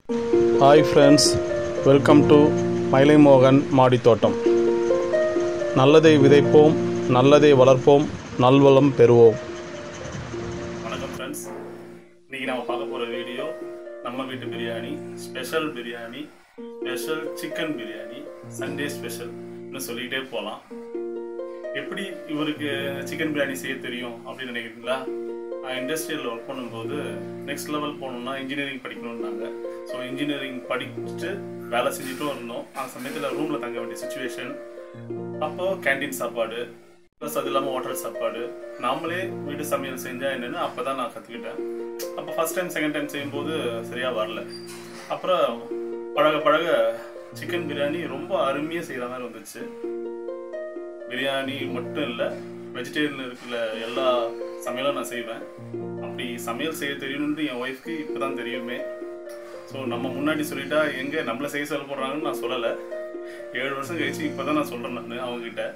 Hi friends welcome to மயிலை மோகன் மாடித்தோட்டம் நல்லதை விதைப்போம் நல்லதை வளர்ப்போம் நல்வளம் பெறுவோம் வணக்கம் ஃப்ரெண்ட்ஸ் இன்னைக்கு நம்ம பார்க்க போகிற வீடியோ நம்ம வீட்டு biryani special biryani special chicken biryani Sunday ஸ்பெஷல்னு சொல்லிக்கிட்டே போகலாம் எப்படி இவருக்கு சிக்கன் பிரியாணி செய்ய தெரியும் அப்படின்னு நினைக்கிறீங்களா நான் இண்டஸ்ட்ரியலில் ஒர்க் பண்ணும்போது நெக்ஸ்ட் லெவல் போகணுன்னா இன்ஜினியரிங் படிக்கணும்னாங்க ஸோ இன்ஜினியரிங் படிச்சுட்டு வேலை செஞ்சுட்டும் இருந்தோம் அந்த சமயத்தில் ரூமில் தங்க வேண்டிய சுச்சுவேஷன் அப்போ கேண்டீன் சாப்பாடு ப்ளஸ் அது இல்லாமல் ஹோட்டல் சாப்பாடு நாமளே வீட்டு சமையல் செஞ்சா என்னன்னு அப்போ தான் நான் கற்றுக்கிட்டேன் அப்போ ஃபர்ஸ்ட் டைம் செகண்ட் டைம் செய்யும்போது சரியாக வரல அப்புறம் பழக பழக சிக்கன் பிரியாணி ரொம்ப அருமையாக செய்கிற மாதிரி வந்துச்சு பிரியாணி மட்டும் இல்லை வெஜிடேரியன் இருக்கிற எல்லா சமையலும் நான் செய்வேன் அப்படி சமையல் செய்ய தெரியணுன்ட்டு என் ஒய்ஃப்க்கு இப்போ தான் தெரியுமே ஸோ நம்ம முன்னாடி சொல்லிட்டா எங்கே நம்மளை செய்ய சொல்ல போடுறாங்கன்னு நான் சொல்லலை ஏழு வருஷம் கழிச்சு இப்போ தான் நான் சொல்கிறேன் நான் அவங்ககிட்ட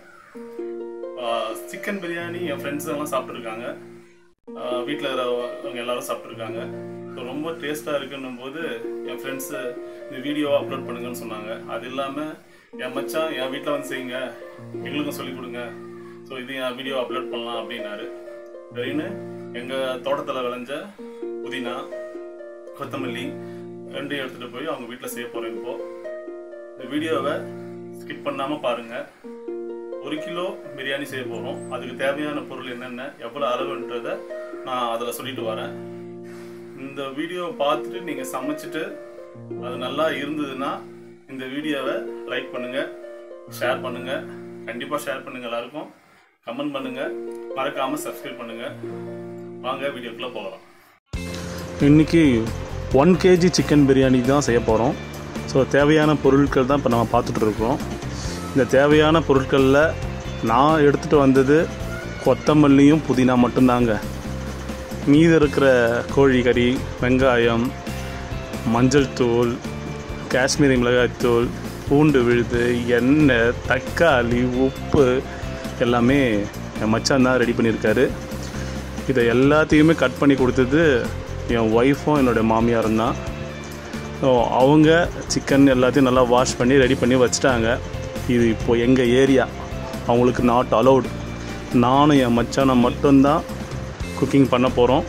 சிக்கன் பிரியாணி என் ஃப்ரெண்ட்ஸ் எல்லாம் சாப்பிட்ருக்காங்க வீட்டில் அவங்க எல்லாரும் சாப்பிட்ருக்காங்க ஸோ ரொம்ப டேஸ்ட்டாக இருக்குன்னும் போது என் ஃப்ரெண்ட்ஸு இந்த வீடியோவை அப்லோட் பண்ணுங்கன்னு சொன்னாங்க அது இல்லாமல் என் மச்சான் என் வீட்டில் வந்து செய்யுங்க எங்களுக்கும் சொல்லிக் கொடுங்க ஸோ இது என் வீடியோ அப்லோட் பண்ணலாம் அப்படின்னாரு சரின்னு எங்கள் தோட்டத்தில் விளைஞ்ச புதினா கொத்தமல்லி ரெண்டையும் எடுத்துகிட்டு போய் அவங்க வீட்டில் செய்ய போகிறேன் இப்போ இந்த வீடியோவை ஸ்கிப் பண்ணாமல் பாருங்கள் ஒரு கிலோ பிரியாணி செய்ய போகிறோம் அதுக்கு தேவையான பொருள் என்னென்ன எவ்வளோ அளவுன்றதை நான் அதில் சொல்லிட்டு வரேன் இந்த வீடியோவை பார்த்துட்டு நீங்கள் சமைச்சிட்டு அது நல்லா இருந்ததுன்னா இந்த வீடியோவை லைக் பண்ணுங்கள் ஷேர் பண்ணுங்கள் கண்டிப்பாக ஷேர் பண்ணுங்கள் எல்லாருக்கும் கமெண்ட் பண்ணுங்கள் மறக்காமல் சப்ஸ்கிரைப் பண்ணுங்கள் வாங்க வீடியோக்குள்ளே போகலாம் இன்னைக்கு ஒன் கேஜி சிக்கன் பிரியாணி தான் செய்ய போகிறோம் ஸோ தேவையான பொருட்கள் தான் இப்போ நம்ம பார்த்துட்டு இருக்கோம் இந்த தேவையான பொருட்களில் நான் எடுத்துகிட்டு வந்தது கொத்தமல்லியும் புதினா மட்டும்தாங்க மீதி இருக்கிற கோழிக்கறி வெங்காயம் மஞ்சள் தூள் காஷ்மீரி மிளகாய்த்தூள் பூண்டு விழுது எண்ணெய் தக்காளி உப்பு எல்லாமே என் மச்சான் தான் ரெடி பண்ணியிருக்காரு இதை எல்லாத்தையுமே கட் பண்ணி கொடுத்தது என் ஒய்ஃபும் என்னோடய மாமியாரும் தான் ஸோ அவங்க சிக்கன் எல்லாத்தையும் நல்லா வாஷ் பண்ணி ரெடி பண்ணி வச்சுட்டாங்க இது இப்போ எங்கள் ஏரியா அவங்களுக்கு நாட் அலௌடு நானும் என் மச்சானை மட்டும்தான் குக்கிங் பண்ண போகிறோம்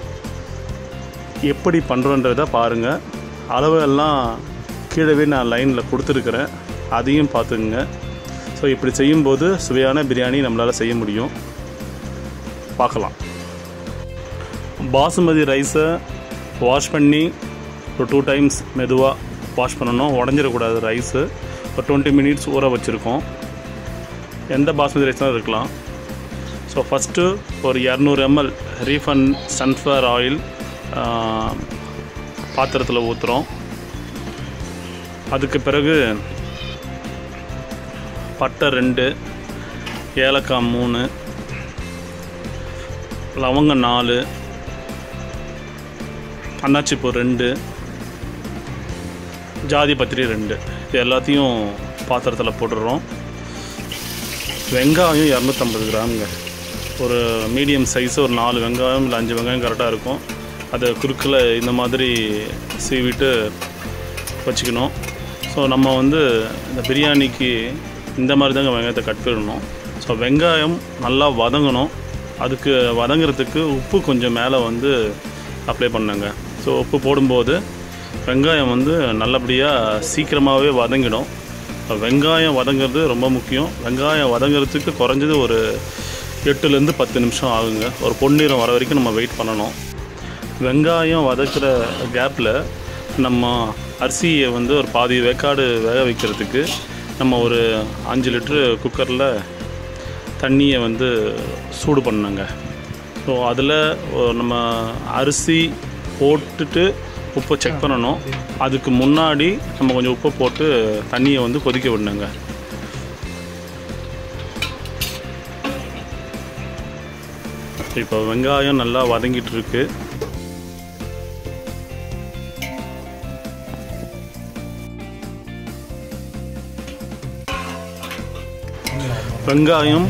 எப்படி பண்ணுறோன்றதை பாருங்கள் அளவு எல்லாம் கீழவே நான் லைனில் கொடுத்துருக்குறேன் அதையும் பார்த்துக்குங்க ஸோ இப்படி செய்யும்போது சுவையான பிரியாணி நம்மளால் செய்ய முடியும் பார்க்கலாம் பாசுமதி ரைஸை வாஷ் பண்ணி ஒரு டூ டைம்ஸ் மெதுவாக வாஷ் பண்ணணும் உடஞ்சிடக்கூடாது ரைஸு ஒரு டுவெண்ட்டி மினிட்ஸ் ஊற வச்சுருக்கோம் எந்த பாஸ்மதி ரைஸ்லாம் இருக்கலாம் ஸோ ஃபஸ்ட்டு ஒரு இரநூறு எம்எல் ரீஃபண்ட் சன்ஃப்ளவர் ஆயில் பாத்திரத்தில் ஊற்றுறோம் அதுக்கு பிறகு பட்டை ரெண்டு ஏலக்காய் மூணு லவங்கம் நாலு அன்னாச்சிப்பூ ரெண்டு ஜாதி பத்திரி ரெண்டு இது எல்லாத்தையும் பாத்திரத்தில் போட்டுடுறோம் வெங்காயம் இரநூத்தம்பது கிராமுங்க ஒரு மீடியம் சைஸ் ஒரு நாலு வெங்காயம் இல்லை அஞ்சு வெங்காயம் கரெக்டாக இருக்கும் அதை குறுக்கில் இந்த மாதிரி சீவிட்டு வச்சுக்கணும் ஸோ நம்ம வந்து இந்த பிரியாணிக்கு இந்த மாதிரி தாங்க வெங்காயத்தை கட் பண்ணணும் ஸோ வெங்காயம் நல்லா வதங்கணும் அதுக்கு வதங்குறதுக்கு உப்பு கொஞ்சம் மேலே வந்து அப்ளை பண்ணாங்க ஸோ உப்பு போடும்போது வெங்காயம் வந்து நல்லபடியாக சீக்கிரமாகவே வதங்கிடும் வெங்காயம் வதங்கிறது ரொம்ப முக்கியம் வெங்காயம் வதங்கிறதுக்கு குறைஞ்சது ஒரு எட்டுலேருந்து பத்து நிமிஷம் ஆகுங்க ஒரு பொன்னிறம் வர வரைக்கும் நம்ம வெயிட் பண்ணணும் வெங்காயம் வதக்கிற கேப்பில் நம்ம அரிசியை வந்து ஒரு பாதி வேக்காடு வேக வைக்கிறதுக்கு நம்ம ஒரு அஞ்சு லிட்ரு குக்கரில் தண்ணியை வந்து சூடு பண்ணோங்க ஸோ அதில் நம்ம அரிசி போட்டுட்டு உப்பை செக் பண்ணணும் அதுக்கு முன்னாடி நம்ம கொஞ்சம் உப்பை போட்டு தண்ணியை வந்து கொதிக்க விடணுங்க இப்போ வெங்காயம் நல்லா வதங்கிட்டு இருக்கு வெங்காயம்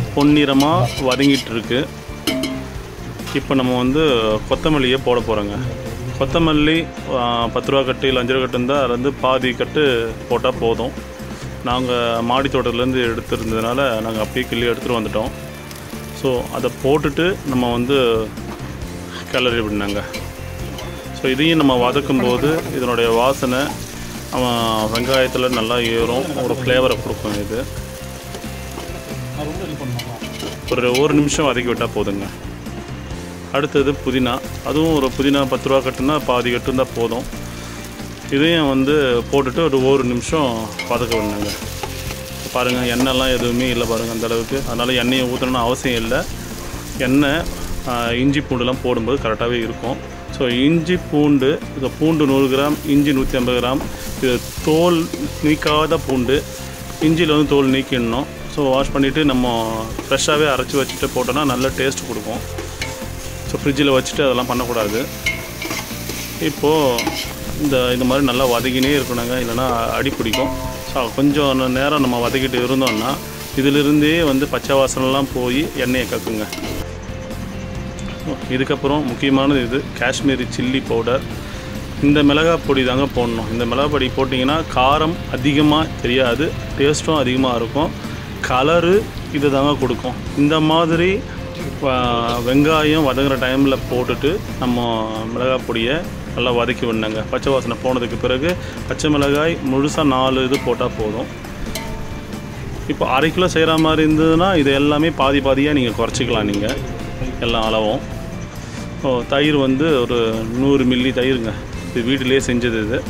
பொன்னிறமாக வதங்கிட்டு இருக்கு இப்போ நம்ம வந்து கொத்தமல்லியை போட போகிறோங்க கொத்தமல்லி ஆ, பத்து ரூபா கட்டு இல்லை அஞ்சு ரூபா கட்டு இருந்தால் அதில் வந்து பாதி கட்டு போட்டால் போதும் நாங்கள் மாடி தோட்டத்துலேருந்து எடுத்துருந்ததுனால நாங்கள் அப்படியே கிள்ளி எடுத்துகிட்டு வந்துட்டோம் ஸோ அதை போட்டுட்டு நம்ம வந்து கிளறி விடணுங்க ஸோ இதையும் நம்ம வதக்கும் போது இதனுடைய வாசனை அவன் வெங்காயத்தில் நல்லா ஏறும் ஒரு ஃப்ளேவரை கொடுக்கும் இது ஒரு ஒரு நிமிஷம் வதக்கி விட்டால் போதுங்க அடுத்தது புதினா அதுவும் ஒரு புதினா பத்து ரூபா கட்டுனா பாதி கட்டு இருந்தால் போதும் இதையும் வந்து போட்டுட்டு ஒரு ஒரு நிமிஷம் வதக்க விடணுங்க பாருங்கள் எண்ணெய்லாம் எதுவுமே இல்லை பாருங்கள் அந்த அளவுக்கு அதனால் எண்ணெயை ஊற்றணும்னு அவசியம் இல்லை எண்ணெய் ஆ, இஞ்சி பூண்டுலாம் போடும்போது கரெக்டாகவே இருக்கும் ஸோ இஞ்சி பூண்டு இது பூண்டு நூறு கிராம் இஞ்சி நூற்றி ஐம்பது கிராம் இது தோல் நீக்காத பூண்டு இஞ்சியில் வந்து தோல் நீக்கிடணும் ஸோ வாஷ் பண்ணிவிட்டு நம்ம ஃப்ரெஷ்ஷாகவே அரைச்சி வச்சுட்டு போட்டோன்னா நல்ல டேஸ்ட் கொடுக்கும் ஸோ ஃப்ரிட்ஜில் வச்சுட்டு அதெல்லாம் பண்ணக்கூடாது இப்போது இந்த இந்த மாதிரி நல்லா வதக்கினே இருக்கணுங்க இல்லைன்னா அடி பிடிக்கும் ஸோ கொஞ்சம் நேரம் நம்ம வதக்கிட்டு இருந்தோம்னா இதிலிருந்தே வந்து பச்சை வாசனைலாம் போய் எண்ணெயை கக்குங்க இதுக்கப்புறம் முக்கியமானது இது காஷ்மீரி சில்லி பவுடர் இந்த மிளகாய் பொடி தாங்க போடணும் இந்த மிளகாய் பொடி போட்டிங்கன்னா காரம் அதிகமாக தெரியாது டேஸ்ட்டும் அதிகமாக இருக்கும் கலரு இது தாங்க கொடுக்கும் இந்த மாதிரி ஆ, வெங்காயம் வதங்குற டைமில் போட்டுட்டு நம்ம மிளகாய் பொடியை நல்லா வதக்கி விடணுங்க பச்சை வாசனை போனதுக்கு பிறகு பச்சை மிளகாய் முழுசாக நாலு இது போட்டால் போதும் இப்போ அரை கிலோ செய்கிற மாதிரி இருந்ததுன்னா இது எல்லாமே பாதி பாதியாக நீங்கள் குறைச்சிக்கலாம் நீங்கள் எல்லா அளவும் ஓ தயிர் வந்து ஒரு நூறு மில்லி தயிருங்க இது வீட்டிலேயே செஞ்சது இது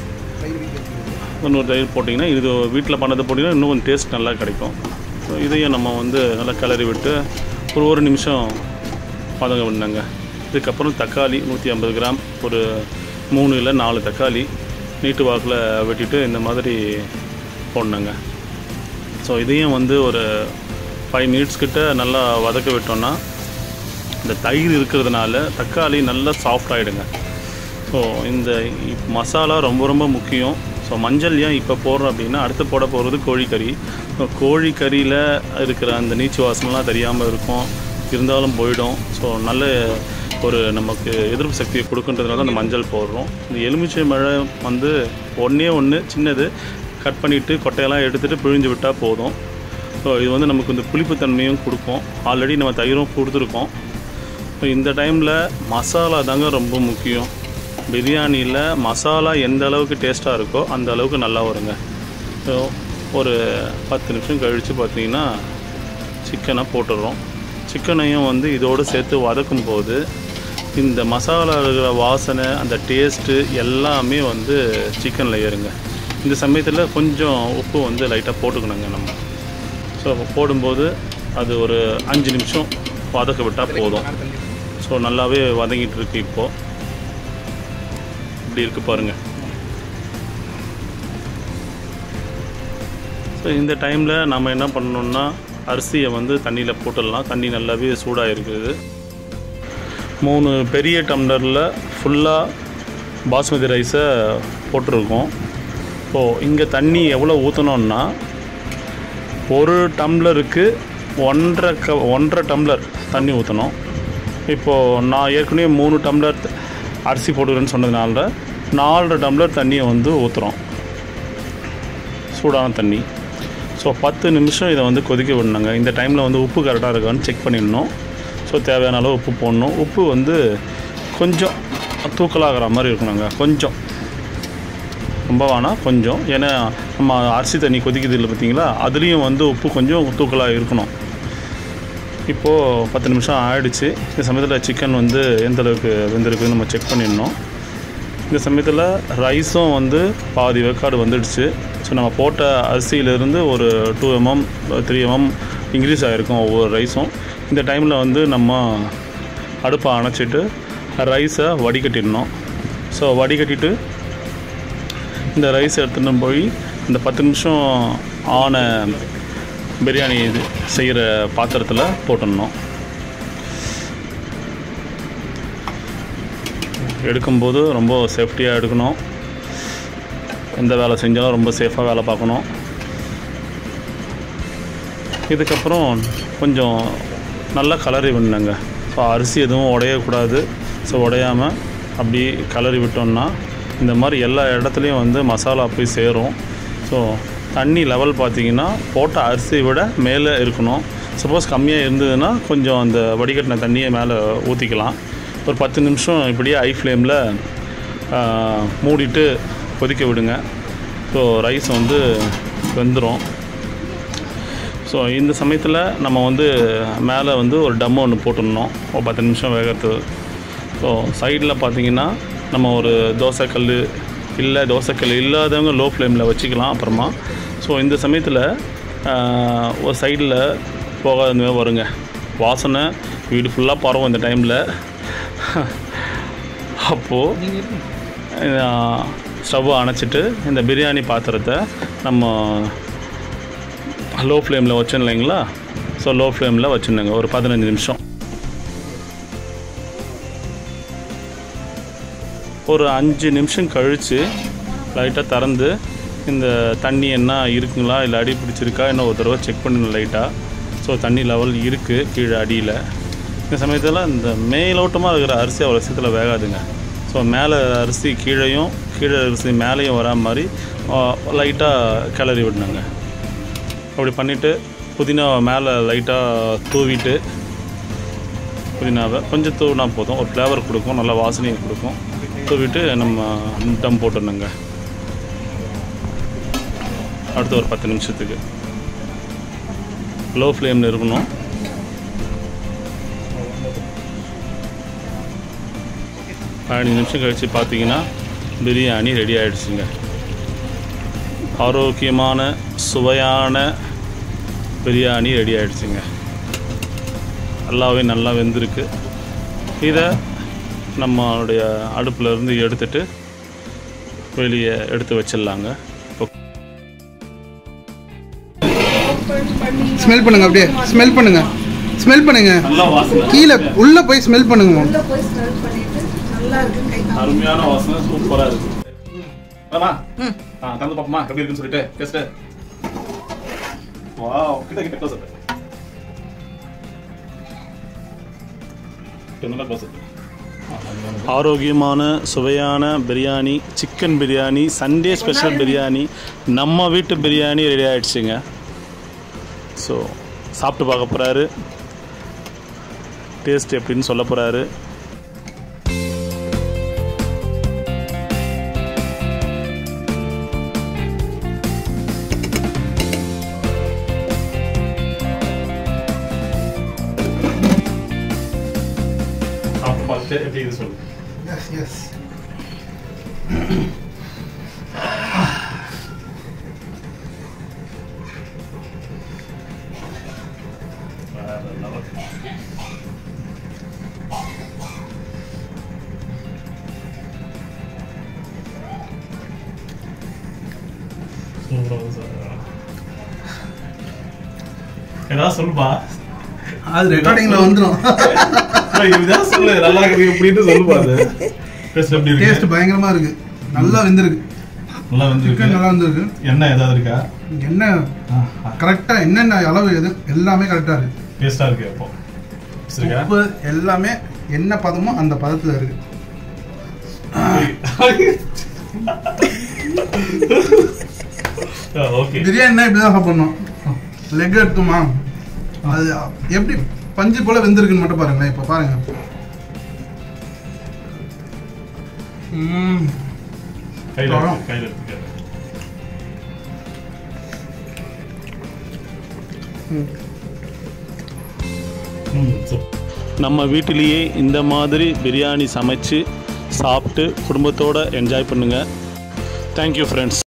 நூறு தயிர் போட்டிங்கன்னா இது வீட்டில் பண்ணதை போட்டிங்கன்னா இன்னும் கொஞ்சம் டேஸ்ட் நல்லா கிடைக்கும் ஸோ இதையும் நம்ம வந்து நல்லா கிளறி விட்டு ஒரு ஒரு நிமிஷம் பதங்க விடணுங்க இதுக்கப்புறம் தக்காளி நூற்றி ஐம்பது கிராம் ஒரு மூணு இல்லை நாலு தக்காளி நீட்டு வாக்கில் வெட்டிட்டு இந்த மாதிரி போடணுங்க ஸோ இதையும் வந்து ஒரு ஃபைவ் மினிட்ஸ் கிட்ட நல்லா வதக்க விட்டோம்னா இந்த தயிர் இருக்கிறதுனால தக்காளி நல்லா சாஃப்ட் ஆகிடுங்க ஸோ இந்த இப்- மசாலா ரொம்ப ரொம்ப முக்கியம் ஸோ மஞ்சள் ஏன் இப்போ போடுறோம் அப்படின்னா அடுத்து போட போகிறது கோழிக்கறி ஸோ கோழிக்கறியில் இருக்கிற அந்த நீச்சு வாசனைலாம் தெரியாமல் இருக்கும் இருந்தாலும் போயிடும் ஸோ நல்ல ஒரு நமக்கு எதிர்ப்பு சக்தியை கொடுக்குன்றதுனால அந்த மஞ்சள் போடுறோம் இந்த எலுமிச்சை மழை வந்து ஒன்றே ஒன்று சின்னது கட் பண்ணிவிட்டு கொட்டையெல்லாம் எடுத்துகிட்டு பிழிஞ்சு விட்டால் போதும் ஸோ இது வந்து நமக்கு இந்த புளிப்புத்தன்மையும் கொடுக்கும் ஆல்ரெடி நம்ம தயிரும் கொடுத்துருக்கோம் ஸோ இந்த டைமில் மசாலா தாங்க ரொம்ப முக்கியம் பிரியாணியில் மசாலா எந்த அளவுக்கு டேஸ்ட்டாக இருக்கோ அந்த அளவுக்கு நல்லா வருங்க ஸோ ஒரு பத்து நிமிஷம் கழித்து பார்த்தீங்கன்னா சிக்கனை போட்டுடுறோம் சிக்கனையும் வந்து இதோடு சேர்த்து வதக்கும் போது இந்த மசாலா இருக்கிற வாசனை அந்த டேஸ்ட்டு எல்லாமே வந்து சிக்கனில் ஏறுங்க இந்த சமயத்தில் கொஞ்சம் உப்பு வந்து லைட்டாக போட்டுக்கணுங்க நம்ம ஸோ போடும்போது அது ஒரு அஞ்சு நிமிஷம் வதக்க விட்டால் போதும் ஸோ நல்லாவே வதங்கிட்டு இருக்கு இப்போது இப்படி இருக்கு பாருங்க ஸோ இந்த டைமில் நம்ம என்ன பண்ணணும்னா அரிசியை வந்து தண்ணியில் போட்டுடலாம் தண்ணி நல்லாவே சூடாக இருக்குது மூணு பெரிய டம்ளரில் ஃபுல்லாக பாஸ்மதி ரைஸை போட்டிருக்கோம் ஸோ இங்கே தண்ணி எவ்வளோ ஊற்றணும்னா ஒரு டம்ளருக்கு ஒன்றரை க ஒன்றரை டம்ளர் தண்ணி ஊற்றணும் இப்போது நான் ஏற்கனவே மூணு டம்ளர் த- அரிசி போட்டுக்கிறேன்னு சொன்னதுனால நாலரை டம்ளர் தண்ணியை வந்து ஊற்றுறோம் சூடான தண்ணி ஸோ பத்து நிமிஷம் இதை வந்து கொதிக்க விடணுங்க இந்த டைமில் வந்து உப்பு கரெக்டாக இருக்கான்னு செக் பண்ணிடணும் ஸோ தேவையான அளவு உப்பு போடணும் உப்பு வந்து கொஞ்சம் தூக்கலாகிற மாதிரி இருக்கணுங்க கொஞ்சம் ரொம்ப வேணாம் கொஞ்சம் ஏன்னா நம்ம அரிசி தண்ணி கொதிக்குது இல்லை பார்த்தீங்களா அதுலேயும் வந்து உப்பு கொஞ்சம் தூக்கலாக இருக்கணும் இப்போது பத்து நிமிஷம் ஆயிடுச்சு இந்த சமயத்தில் சிக்கன் வந்து எந்த அளவுக்கு வெந்திருக்குன்னு நம்ம செக் பண்ணிடணும் இந்த சமயத்தில் ரைஸும் வந்து பாதி வேக்காடு வந்துடுச்சு ஸோ நம்ம போட்ட அரிசியிலேருந்து ஒரு two MM three MM increase ஆகிருக்கும் ஒவ்வொரு ரைஸும் இந்த டைமில் வந்து நம்ம அடுப்பை அணைச்சிட்டு ரைஸை வடிகட்டிடணும் ஸோ வடிகட்டிட்டு இந்த ரைஸ் எடுத்துகிட்டு போய் இந்த பத்து நிமிஷம் ஆன பிரியாணி இது செய்கிற பாத்திரத்தில் போட்டுடணும் எடுக்கும்போது ரொம்ப சேஃப்டியாக எடுக்கணும் எந்த வேலை செஞ்சாலும் ரொம்ப சேஃபாக வேலை பார்க்கணும் இதுக்கப்புறம் கொஞ்சம் நல்லா கலரி விடணுங்க ஸோ அரிசி எதுவும் உடையக்கூடாது ஸோ உடையாமல் அப்படி கலரி விட்டோம்னா இந்த மாதிரி எல்லா இடத்துலையும் வந்து மசாலா போய் சேரும் ஸோ தண்ணி லெவல் பார்த்தீங்கன்னா போட்ட அரிசியை விட மேலே இருக்கணும் சப்போஸ் கம்மியாக இருந்ததுன்னா கொஞ்சம் அந்த வடிகட்டின தண்ணியை மேலே ஊற்றிக்கலாம் ஒரு பத்து நிமிஷம் இப்படியே ஐ ஃப்ளேமில் மூடிட்டு கொதிக்க விடுங்க ஸோ ரைஸ் வந்து வெந்துடும் ஸோ இந்த சமயத்தில் நம்ம வந்து மேலே வந்து ஒரு டம் ஒன்று போட்டுடணும் ஒரு பத்து நிமிஷம் வேகத்து ஸோ சைடில் பார்த்தீங்கன்னா நம்ம ஒரு தோசைக்கல் இல்லை தோசைக்கல் இல்லாதவங்க லோ ஃப்ளேமில் வச்சுக்கலாம் அப்புறமா ஸோ இந்த சமயத்தில் ஆஹ், ஒரு சைடில் போகாத மாதிரி வருங்க வாசனை வீடு ஃபுல்லாக பரவும் இந்த டைமில் அப்போது ஸ்டவ்வை அணைச்சிட்டு இந்த பிரியாணி பாத்திரத்தை நம்ம லோ ஃப்ளேமில் வச்சோம் இல்லைங்களா ஸோ லோ ஃப்ளேமில் வச்சுருந்தேங்க ஒரு பதினஞ்சு நிமிஷம் ஒரு அஞ்சு நிமிஷம் கழித்து லைட்டாக திறந்து இந்த தண்ணி என்ன இருக்குங்களா இல்லை அடி பிடிச்சிருக்கா இன்னும் ஒரு தடவை செக் பண்ணணும் லைட்டாக ஸோ தண்ணி லெவல் இருக்குது கீழே அடியில் இந்த சமயத்தில் இந்த மேலோட்டமாக இருக்கிற அரிசி அவ்வளோ சீக்கிரத்தில் வேகாதுங்க ஸோ மேலே அரிசி கீழேயும் கீழே அரிசி மேலேயும் வரா மாதிரி லைட்டாக கிளறி விடணுங்க அப்படி பண்ணிவிட்டு புதினா மேலே லைட்டாக தூவிட்டு புதினாவை கொஞ்சம் தூவினா போதும் ஒரு ஃப்ளேவர் கொடுக்கும் நல்ல வாசனையை கொடுக்கும் தூவிட்டு நம்ம டம் போட்டுடணுங்க அடுத்து ஒரு பத்து நிமிஷத்துக்கு லோ ஃப்ளேமில் இருக்கணும் பதினஞ்சு நிமிஷம் கழித்து பார்த்தீங்கன்னா பிரியாணி ரெடி ஆகிடுச்சுங்க ஆரோக்கியமான சுவையான பிரியாணி ரெடி ஆகிடுச்சுங்க நல்லாவே நல்லா வெந்திருக்கு இதை நம்மளுடைய அடுப்புல இருந்து எடுத்துட்டு வெளியே எடுத்து வச்சிடலாங்க இப்போ ஸ்மெல் பண்ணுங்க அப்படியே ஸ்மெல் பண்ணுங்க ஸ்மெல் பண்ணுங்க நல்லா வாசனை கீழே உள்ள போய் ஸ்மெல் பண்ணுங்க ma'am. உள்ள போய் ஸ்மெல் பண்ணிட்டு நல்லா இருக்குன்னு கை காமிச்சு. அருமையான வாசனை சூப்பராக இருக்கு ஆமா ஆ தந்து பாப்போமா எப்படி இருக்குன்னு சொல்லிட்டு டெஸ்ட் வாவ் கிட்ட கிட்ட க்ளோஸ் அப் நல்லா க்ளோஸ் அப் ஆரோக்கியமான சுவையான biryani chicken biryani Sunday special biryani நம்ம வீட்டு பிரியாணி ரெடி ஆயிடுச்சுங்க ஸோ சாப்பிட்டு பார்க்க போகிறாரு டேஸ்ட் எப்படின்னு சொல்ல போகிறாரு சாப்பிட்டு பார்த்துட்டு எப்படி இது சொல்லு Yes, yes. வேற level. சூப்பரா இருக்கு சார். ஏதாவது சொல்லுப்பா அது ரெக்கார்டிங்ல வந்துடும் இதுதான் சொல்லு நல்லா இருக்கு இப்படின்னு சொல்லுப்பா அது டேஸ்ட் எப்படி டேஸ்ட் இருக்கு பயங்கரமா இருக்கு நல்லா வெந்திருக்கு நல்லா சிக்கன் வந்துருக்கு நல்லா வந்திருக்கு எண்ணெய் ஏதாவது இருக்கா என்ன கரெக்டா என்னென்ன அளவு எது எல்லாமே கரெக்டா இருக்கு டேஸ்டா இருக்கு அப்போ சரிக்கா உப்பு எல்லாமே என்ன பதமோ அந்த பதத்துல இருக்கு ஓகே பிரியாணினா இப்படிதான் சாப்பிடணும் லெக் எடுத்துமா அது எப்படி பஞ்சு போல வெந்திருக்குன்னு மட்டும் பாருங்களேன் இப்ப பாருங்க ம் கையில எடுத்து, கையில எடுத்துக்க ம், சூப்பர். நம்ம வீட்டிலேயே இந்த மாதிரி பிரியாணி சமைச்சு சாப்பிட்டு குடும்பத்தோடு என்ஜாய் பண்ணுங்கள் தேங்க்யூ ஃப்ரெண்ட்ஸ்